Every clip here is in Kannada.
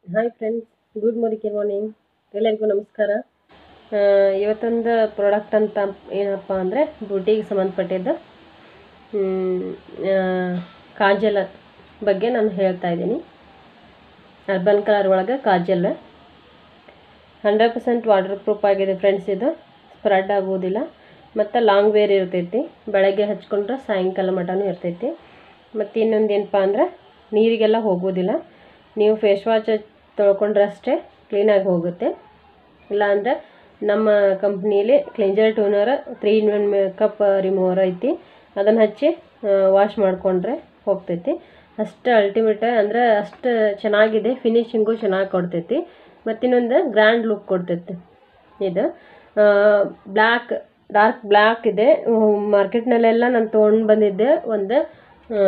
hi friends good morning morning ಎಲ್ಲರಿಗೂ ನಮಸ್ಕಾರ ಆ, ಇವತ್ತೊಂದು ಪ್ರಾಡಕ್ಟ್ ಅಂತ ಏನಪ್ಪ ಅಂದರೆ ಬ್ಯೂಟಿಗೆ ಸಂಬಂಧಪಟ್ಟಿದ್ದು ಹ್ಮ್, ಆ, ಕಾಜಲ್ ಬಗ್ಗೆ ನಾನು ಹೇಳ್ತಾ ಇದ್ದೀನಿ ಅರ್ಬನ್ ಕಲರ್ ಒಳಗೆ kajal hundred percent waterproof ಆಗಿದೆ ಫ್ರೆಂಡ್ಸ್ ಇದು ಸ್ಪ್ರೆಡ್ ಆಗುವುದಿಲ್ಲ ಮತ್ತು ಲಾಂಗ್ ವೇರ್ ಇರ್ತೈತಿ ಬೆಳಗ್ಗೆ ಹಚ್ಕೊಂಡ್ರೆ ಸಾಯಂಕಾಲ ಮಟನೂ ಇರ್ತೈತಿ ಮತ್ತು ಇನ್ನೊಂದು ಏನಪ್ಪ ಅಂದ್ರೆ ನೀರಿಗೆಲ್ಲ ಹೋಗೋದಿಲ್ಲ ನೀವು ಫೇಸ್ ವಾಶ್ ತೊಳ್ಕೊಂಡ್ರೆ ಅಷ್ಟೇ ಕ್ಲೀನಾಗಿ ಹೋಗುತ್ತೆ ಇಲ್ಲಾಂದರೆ ನಮ್ಮ ಕಂಪ್ನಿಯಲ್ಲಿ cleanser toner three in one makeup remover ಐತಿ ಅದನ್ನು ಹಚ್ಚಿ ವಾಶ್ ಮಾಡಿಕೊಂಡ್ರೆ ಹೋಗ್ತೈತಿ ಅಷ್ಟು ಅಲ್ಟಿಮೇಟ್ ಅಂದರೆ ಅಷ್ಟು ಚೆನ್ನಾಗಿದೆ ಫಿನಿಶಿಂಗು ಚೆನ್ನಾಗಿ ಕೊಡ್ತೈತಿ ಮತ್ತಿನ್ನೊಂದು ಗ್ರ್ಯಾಂಡ್ ಲುಕ್ ಕೊಡ್ತೈತಿ ಇದು ಬ್ಲ್ಯಾಕ್ ಡಾರ್ಕ್ ಬ್ಲ್ಯಾಕ್ ಇದೆ ಮಾರ್ಕೆಟ್ನಲ್ಲೆಲ್ಲ ನಾನು ತೊಗೊಂಡು ಬಂದಿದ್ದೆ ಒಂದು ಆ,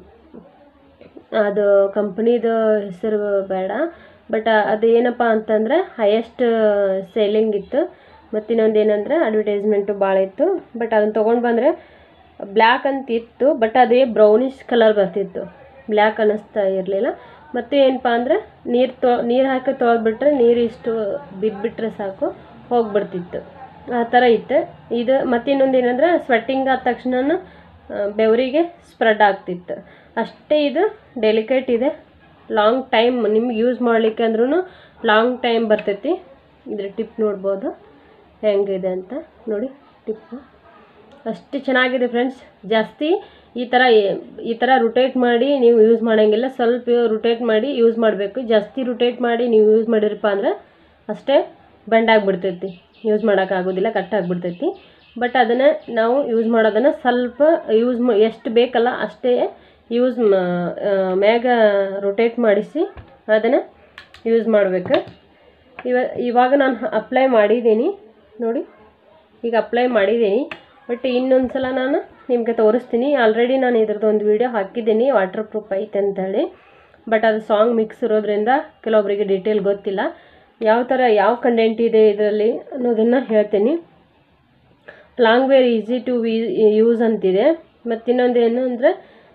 ಅದು ಕಂಪ್ನಿದು ಹೆಸರು ಬೇಡ ಬಟ್ ಅದು ಏನಪ್ಪ ಅಂತಂದರೆ ಹೈಯೆಸ್ಟ್ ಸೇಲಿಂಗ್ ಇತ್ತು ಮತ್ತು ಇನ್ನೊಂದು ಏನಂದರೆ ಅಡ್ವರ್ಟೈಸ್ಮೆಂಟು ಭಾಳ ಇತ್ತು ಬಟ್ ಅದನ್ನು ತೊಗೊಂಡು ಬಂದರೆ ಬ್ಲ್ಯಾಕ್ ಅಂತ ಇತ್ತು ಬಟ್ ಅದೇ ಬ್ರೌನಿಷ್ ಕಲರ್ ಬರ್ತಿತ್ತು ಬ್ಲ್ಯಾಕ್ ಅನ್ನಿಸ್ತಾ ಇರಲಿಲ್ಲ ಮತ್ತು ಏನಪ್ಪ ಅಂದರೆ ನೀರು ತೊ ನೀರು ಹಾಕಿ ತೊಳೆದ್ಬಿಟ್ರೆ ನೀರು ಇಷ್ಟು ಬಿದ್ದುಬಿಟ್ರೆ ಸಾಕು ಹೋಗ್ಬಿಡ್ತಿತ್ತು ಆ ಥರ ಇತ್ತು ಇದು ಮತ್ತು ಇನ್ನೊಂದು ಏನಂದ್ರೆ ಸ್ವೆಟ್ಟಿಂಗ್ ಆದ ತಕ್ಷಣ ಬೆವರಿಗೆ ಸ್ಪ್ರೆಡ್ ಆಗ್ತಿತ್ತು ಅಷ್ಟೇ ಇದು ಡೆಲಿಕೇಟ್ ಇದೆ ಲಾಂಗ್ ಟೈಮ್ ನಿಮ್ಗೆ ಯೂಸ್ ಮಾಡಲಿಕ್ಕೆ ಅಂದ್ರೂ ಲಾಂಗ್ ಟೈಮ್ ಬರ್ತೈತಿ ಇದ್ರ ಟಿಪ್ ನೋಡ್ಬೋದು ಹೆಂಗಿದೆ ಅಂತ ನೋಡಿ ಟಿಪ್ಪು ಅಷ್ಟು ಚೆನ್ನಾಗಿದೆ ಫ್ರೆಂಡ್ಸ್ ಜಾಸ್ತಿ ಈ ಥರ ಈ ಥರ ರೊಟೇಟ್ ಮಾಡಿ ನೀವು ಯೂಸ್ ಮಾಡೋಂಗಿಲ್ಲ ಸ್ವಲ್ಪ ರೊಟೇಟ್ ಮಾಡಿ ಯೂಸ್ ಮಾಡಬೇಕು ಜಾಸ್ತಿ ರೊಟೇಟ್ ಮಾಡಿ ನೀವು ಯೂಸ್ ಮಾಡಿರಪ್ಪ ಅಂದ್ರೆ ಅಷ್ಟೇ ಬೆಂಡ್ ಆಗಿಬಿಡ್ತೈತಿ ಯೂಸ್ ಮಾಡೋಕ್ಕಾಗೋದಿಲ್ಲ ಕಟ್ ಆಗಿಬಿಡ್ತೈತಿ ಬಟ್ ಅದನ್ನು ನಾವು ಯೂಸ್ ಮಾಡೋದನ್ನು ಸ್ವಲ್ಪ ಯೂಸ್ ಮಾ ಎಷ್ಟು ಬೇಕಲ್ಲ ಅಷ್ಟೇ ಯೂಸ್ ಮ್ಯಾಗ ರೊಟೇಟ್ ಮಾಡಿಸಿ ಅದನ್ನು ಯೂಸ್ ಮಾಡಬೇಕು ಇವ ಇವಾಗ ನಾನು ಅಪ್ಲೈ ಮಾಡಿದ್ದೀನಿ ನೋಡಿ ಈಗ ಅಪ್ಲೈ ಮಾಡಿದ್ದೀನಿ ಬಟ್ ಇನ್ನೊಂದು ಸಲ ನಾನು ನಿಮಗೆ ತೋರಿಸ್ತೀನಿ ಆಲ್ರೆಡಿ ನಾನು ಇದ್ರದ್ದು ಒಂದು ವೀಡಿಯೋ ಹಾಕಿದ್ದೀನಿ ವಾಟರ್ ಪ್ರೂಫ್ ಐತೆ ಅಂತೇಳಿ ಬಟ್ ಅದು ಸಾಂಗ್ ಮಿಕ್ಸ್ ಇರೋದ್ರಿಂದ ಕೆಲವೊಬ್ಬರಿಗೆ ಡೀಟೇಲ್ ಗೊತ್ತಿಲ್ಲ ಯಾವ ಥರ ಯಾವ ಕಂಟೆಂಟ್ ಇದೆ ಇದರಲ್ಲಿ ಅನ್ನೋದನ್ನು ಹೇಳ್ತೀನಿ long wear easy to we use ಅಂತಿದೆ ಮತ್ತು ಇನ್ನೊಂದು ಏನು ಅಂದರೆ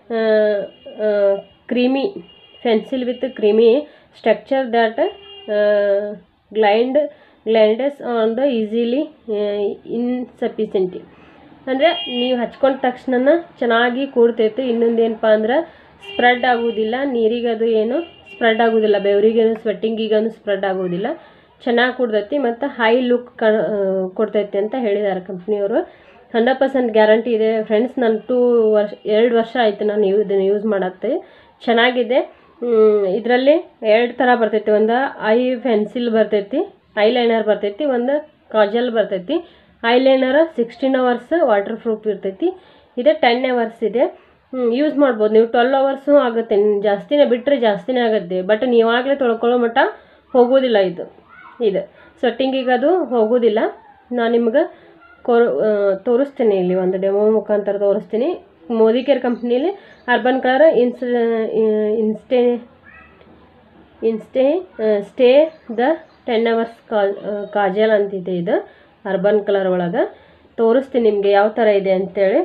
creamy pencil with creamy structure that glide glides on the easily insufficiently ಅಂದರೆ ನೀವು ಹಚ್ಕೊಂಡ ತಕ್ಷಣ ಚೆನ್ನಾಗಿ ಕೂಡ್ತೈತೆ ಇನ್ನೊಂದು ಏನಪ್ಪ ಅಂದ್ರೆ ಸ್ಪ್ರೆಡ್ ಆಗೋದಿಲ್ಲ ನೀರಿಗೆ ಅದು ಏನು ಸ್ಪ್ರೆಡ್ ಆಗೋದಿಲ್ಲ ಬೆವರಿಗೇನು ಸ್ವೆಟ್ಟಿಂಗಿಗೇನು ಸ್ಪ್ರೆಡ್ ಆಗೋದಿಲ್ಲ ಚೆನ್ನಾಗಿ ಕೊಡ್ತೈತಿ ಮತ್ತು ಹೈ ಲುಕ್ ಕ ಕೊಡ್ತೈತಿ ಅಂತ ಹೇಳಿದ್ದಾರೆ ಕಂಪ್ನಿಯವರು ಹಂಡ್ರೆಡ್ ಪರ್ಸೆಂಟ್ ಗ್ಯಾರಂಟಿ ಇದೆ ಫ್ರೆಂಡ್ಸ್ ನಾನು ಟೂ ವರ್ಷ ಎರಡು ವರ್ಷ ಆಯಿತು ನಾನು ಇವ್ ಇದನ್ನು ಯೂಸ್ ಮಾಡತ್ತೆ ಚೆನ್ನಾಗಿದೆ ಇದರಲ್ಲಿ ಎರಡು ಥರ ಬರ್ತೈತಿ ಒಂದು ಐ ಪೆನ್ಸಿಲ್ ಬರ್ತೈತಿ ಐಲೈನರ್ ಬರ್ತೈತಿ ಒಂದು ಕಾಜಲ್ ಬರ್ತೈತಿ eyeliner sixteen hours waterproof ಇರ್ತೈತಿ ಇದೆ ಟೆನ್ ಅವರ್ಸ್ ಇದೆ ಯೂಸ್ ಮಾಡ್ಬೋದು ನೀವು ಟ್ವೆಲ್ ಅವರ್ಸು ಆಗುತ್ತೆ ನೀವು ಜಾಸ್ತಿನೇ ಬಿಟ್ಟರೆ ಜಾಸ್ತಿನೇ ಆಗುತ್ತೆ ಬಟ್ ನೀವಾಗಲೇ ತೊಳ್ಕೊಳ್ಳೋ ಮಟ್ಟ ಹೋಗೋದಿಲ್ಲ ಇದು ಇದು ಸೆಟ್ಟಿಂಗಿಗೆ ಅದು ಹೋಗೋದಿಲ್ಲ ನಾನು ನಿಮ್ಗೆ ಕೊರ್ ತೋರಿಸ್ತೀನಿ ಇಲ್ಲಿ ಒಂದು ಡೆಮೋ ಮುಖಾಂತರ ತೋರಿಸ್ತೀನಿ ಮೋದಿ ಕೇರ್ ಕಂಪ್ನೀಲಿ urban colour ins instay instay stay the ten hours kajal ಅಂತಿದೆ ಇದು ಅರ್ಬನ್ ಕಲರ್ ಒಳಗೆ ತೋರಿಸ್ತೀನಿ ನಿಮಗೆ ಯಾವ ಥರ ಇದೆ ಅಂತೇಳಿ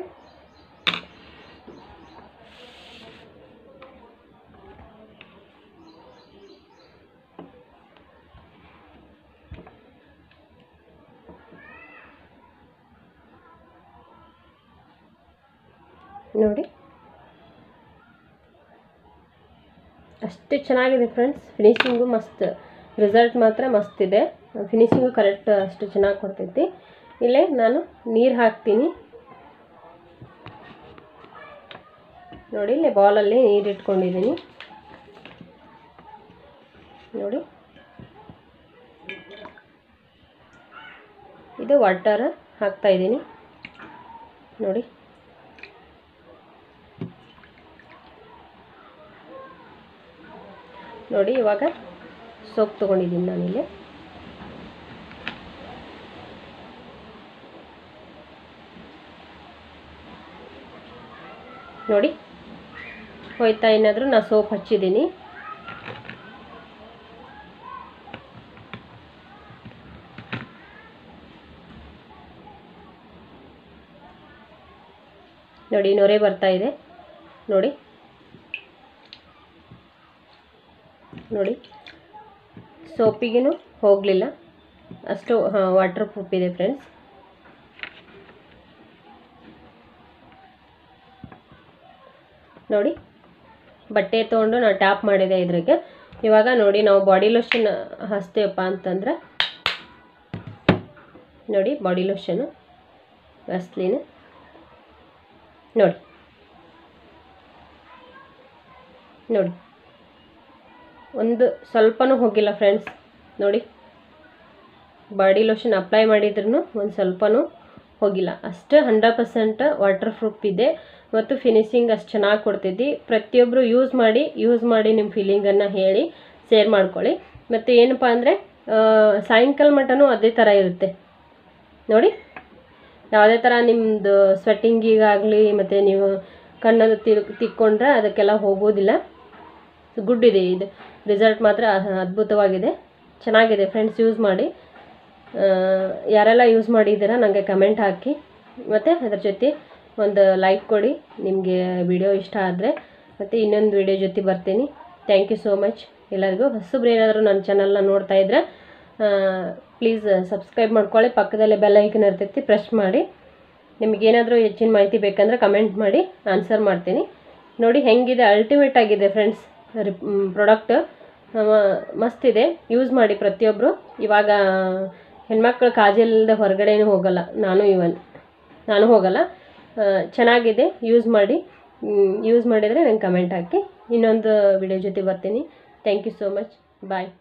ನೋಡಿ ಅಷ್ಟು ಚೆನ್ನಾಗಿದೆ ಫ್ರೆಂಡ್ಸ್ ಫಿನಿಶಿಂಗು ಮಸ್ತ್ ರಿಸಲ್ಟ್ ಮಾತ್ರ ಮಸ್ತ್ ಇದೆ ಫಿನಿಶಿಂಗು ಕರೆಕ್ಟ್ ಅಷ್ಟು ಚೆನ್ನಾಗಿ ಕೊಡ್ತೈತಿ ಇಲ್ಲೇ ನಾನು ನೀರು ಹಾಕ್ತೀನಿ ನೋಡಿ ಇಲ್ಲೇ ಬಾಲಲ್ಲಿ ನೀರು ಇಟ್ಕೊಂಡಿದ್ದೀನಿ ನೋಡಿ ಇದು ವಾಟರ್ ಹಾಕ್ತಾ ಇದ್ದೀನಿ ನೋಡಿ ನೋಡಿ ಇವಾಗ ಸೋಪ್ ತೊಗೊಂಡಿದ್ದೀನಿ ನಾನಿಲ್ಲಿ ನೋಡಿ ಹೋಯ್ತಾ ಏನಾದರೂ ನಾ ಸೋಪ್ ಹಚ್ಚಿದ್ದೀನಿ ನೋಡಿ ನೊರೆ ಬರ್ತಾ ಇದೆ ನೋಡಿ ನೋಡಿ ಸೋಪಿಗೂ ಹೋಗಲಿಲ್ಲ ಅಷ್ಟು ವಾಟರ್ ಪ್ರೂಫ್ ಇದೆ ಫ್ರೆಂಡ್ಸ್ ನೋಡಿ ಬಟ್ಟೆ ತೊಗೊಂಡು ನಾನು ಟ್ಯಾಪ್ ಮಾಡಿದೆ ಇದ್ರಿಗೆ ಇವಾಗ ನೋಡಿ ನಾವು ಬಾಡಿ ಲೋಷನ್ ಹಚ್ತೇವಪ್ಪ ಅಂತಂದ್ರೆ ನೋಡಿ ಬಾಡಿ ಲೋಷನು ವ್ಯಾಸ್ಲೀನ್ ನೋಡಿ ನೋಡಿ ಒಂದು ಸ್ವಲ್ಪನೂ ಹೋಗಿಲ್ಲ ಫ್ರೆಂಡ್ಸ್ ನೋಡಿ ಬಾಡಿ ಲೋಷನ್ ಅಪ್ಲೈ ಮಾಡಿದ್ರೂ ಒಂದು ಸ್ವಲ್ಪನೂ ಹೋಗಿಲ್ಲ ಅಷ್ಟು ಹಂಡ್ರೆಡ್ ಪರ್ಸೆಂಟ್ ವಾಟರ್ ಪ್ರೂಫ್ ಇದೆ ಮತ್ತು ಫಿನಿಶಿಂಗ್ ಅಷ್ಟು ಚೆನ್ನಾಗಿ ಕೊಡ್ತಿದ್ದಿ ಪ್ರತಿಯೊಬ್ಬರು ಯೂಸ್ ಮಾಡಿ ಯೂಸ್ ಮಾಡಿ ನಿಮ್ಮ ಫೀಲಿಂಗನ್ನು ಹೇಳಿ ಶೇರ್ ಮಾಡ್ಕೊಳ್ಳಿ ಮತ್ತು ಏನಪ್ಪ ಅಂದರೆ ಸಾಯಂಕಾಲ ಮಟನೂ ಅದೇ ಥರ ಇರುತ್ತೆ ನೋಡಿ ಯಾವುದೇ ಥರ ನಿಮ್ಮದು ಸ್ವೆಟ್ಟಿಂಗಿಗಾಗಲಿ ಮತ್ತು ನೀವು ಕಣ್ಣನ್ನು ತಿರು ತಿಕ್ಕೊಂಡ್ರೆ ಅದಕ್ಕೆಲ್ಲ ಹೋಗೋದಿಲ್ಲ ಗುಡ್ ಇದೆ ಇದು ರಿಸಲ್ಟ್ ಮಾತ್ರ ಅದ್ಭುತವಾಗಿದೆ ಚೆನ್ನಾಗಿದೆ ಫ್ರೆಂಡ್ಸ್ ಯೂಸ್ ಮಾಡಿ ಆ, ಯಾರೆಲ್ಲ ಯೂಸ್ ಮಾಡಿದ್ದೀರಾ ನನಗೆ ಕಮೆಂಟ್ ಹಾಕಿ ಮತ್ತು ಅದ್ರ ಜೊತೆ ಒಂದು ಲೈಕ್ ಕೊಡಿ ನಿಮಗೆ ವಿಡಿಯೋ ಇಷ್ಟ ಆದರೆ ಮತ್ತು ಇನ್ನೊಂದು ವಿಡಿಯೋ ಜೊತೆ ಬರ್ತೀನಿ ಥ್ಯಾಂಕ್ ಯು ಸೋ ಮಚ್ ಎಲ್ಲರಿಗೂ ಹೊಸಬ್ರು ಏನಾದರೂ ನನ್ನ ಚಾನಲ್ನ ನೋಡ್ತಾ ಇದ್ದರೆ ಪ್ಲೀಸ್ ಸಬ್ಸ್ಕ್ರೈಬ್ ಮಾಡ್ಕೊಳ್ಳಿ ಪಕ್ಕದಲ್ಲೇ ಬೆಲ್ ಐಕನ್ ಇರ್ತೈತಿ ಪ್ರೆಸ್ ಮಾಡಿ ನಿಮಗೇನಾದರೂ ಹೆಚ್ಚಿನ ಮಾಹಿತಿ ಬೇಕಂದ್ರೆ ಕಮೆಂಟ್ ಮಾಡಿ ಆನ್ಸರ್ ಮಾಡ್ತೀನಿ ನೋಡಿ ಹೆಂಗಿದೆ ಅಲ್ಟಿಮೇಟ್ ಆಗಿದೆ ಫ್ರೆಂಡ್ಸ್ ಪ್ರಾಡಕ್ಟ್ ಮಸ್ತ್ ಇದೆ ಯೂಸ್ ಮಾಡಿ ಪ್ರತಿಯೊಬ್ಬರು ಇವಾಗ ಹೆಣ್ಮಕ್ಳು ಕಾಜಲ್ ಇಲ್ಲದೆ ಹೊರಗಡೆನೂ ಹೋಗಲ್ಲ ನಾನು ಇವನ್ ನಾನು ಹೋಗಲ್ಲ ಆ, ಚೆನ್ನಾಗಿದೆ ಯೂಸ್ ಮಾಡಿ ಯೂಸ್ ಮಾಡಿದರೆ ನಂಗೆ ಕಮೆಂಟ್ ಹಾಕಿ ಇನ್ನೊಂದು ವಿಡಿಯೋ ಜೊತೆ ಬರ್ತೀನಿ thank you so much bye